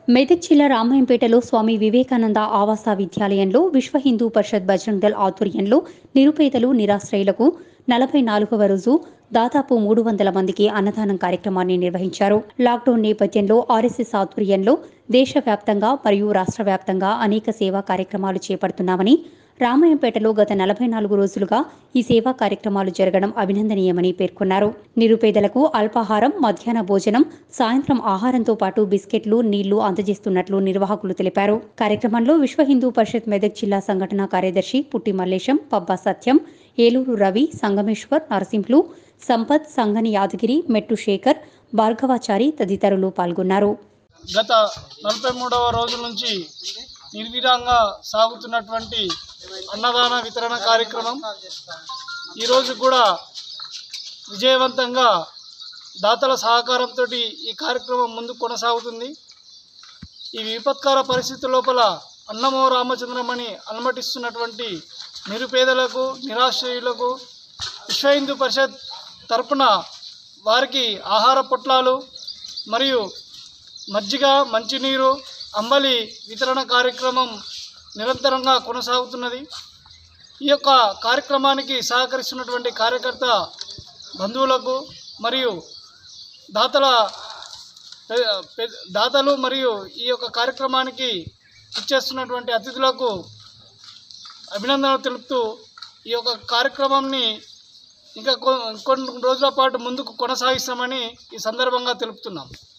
మెదక్ జిల్లా రామాయంపేటలో స్వామి వివేకానంద ఆవాస విద్యాలయంలో విశ్వ హిందూ పరిషత్ బజరంగ్ దళ్ ఆధ్వర్యంలో నిరుపేదలు నిరాశ్రయులకు నలభై నాలుగవ రోజు దాదాపు మూడు వందల మందికి అన్నదానం కార్యక్రమాన్ని నిర్వహించారు లాక్డౌన్ నేపథ్యంలో ఆర్ఎస్ఎస్ ఆధ్వర్యంలో దేశవ్యాప్తంగా మరియు రాష్ట్ర వ్యాప్తంగా అనేక సేవా కార్యక్రమాలు చేపడుతున్నామని రామాయంపేటలో గత నలభై నాలుగు రోజులుగా ఈ సేవా కార్యక్రమాలు జరగడం అభినందనీయమని పేర్కొన్నారు నిరుపేదలకు అల్పాహారం మధ్యాహ్న భోజనం సాయంత్రం ఆహారంతో పాటు బిస్కెట్లు నీళ్లు అందజేస్తున్నట్లు నిర్వాహకులు తెలిపారు కార్యక్రమంలో విశ్వ హిందూ పరిషత్ మెదక్ జిల్లా సంఘటనా కార్యదర్శి పుట్టి మల్లేశం పబ్బా సత్యం ఏలూరు రవి సంగమేశ్వర్ నరసింహులు సంపత్ సంగని యాదగిరి మెట్టు శేఖర్ భార్గవాచారి తదితరులు పాల్గొన్నారు గత నలభై మూడవ రోజు నుంచి నిర్విరాంగా సాగుతున్నటువంటి అన్నదాన వితరణ కార్యక్రమం ఈరోజు కూడా విజయవంతంగా దాతల సహకారంతో ఈ కార్యక్రమం ముందు కొనసాగుతుంది ఈ విపత్కర పరిస్థితి లోపల అన్నమో రామచంద్రమని అలమటిస్తున్నటువంటి నిరుపేదలకు నిరాశ్రయులకు విశ్వ హిందూ పరిషత్ తరపున వారికి ఆహార పొట్లాలు మరియు మజ్జిగ మంచినీరు అంబలి వితరణ కార్యక్రమం నిరంతరంగా కొనసాగుతున్నది ఈ యొక్క కార్యక్రమానికి సహకరిస్తున్నటువంటి కార్యకర్త బంధువులకు మరియు దాతల పె- పె- దాతలు మరియు ఈ యొక్క కార్యక్రమానికి ఇచ్చేస్తున్నటువంటి అతిథులకు అభినందనలు తెలుపుతూ ఈ యొక్క కార్యక్రమాన్ని ఇంకా కొ- కొన్ని రోజుల పాటు ముందుకు కొనసాగిస్తామని ఈ సందర్భంగా తెలుపుతున్నాం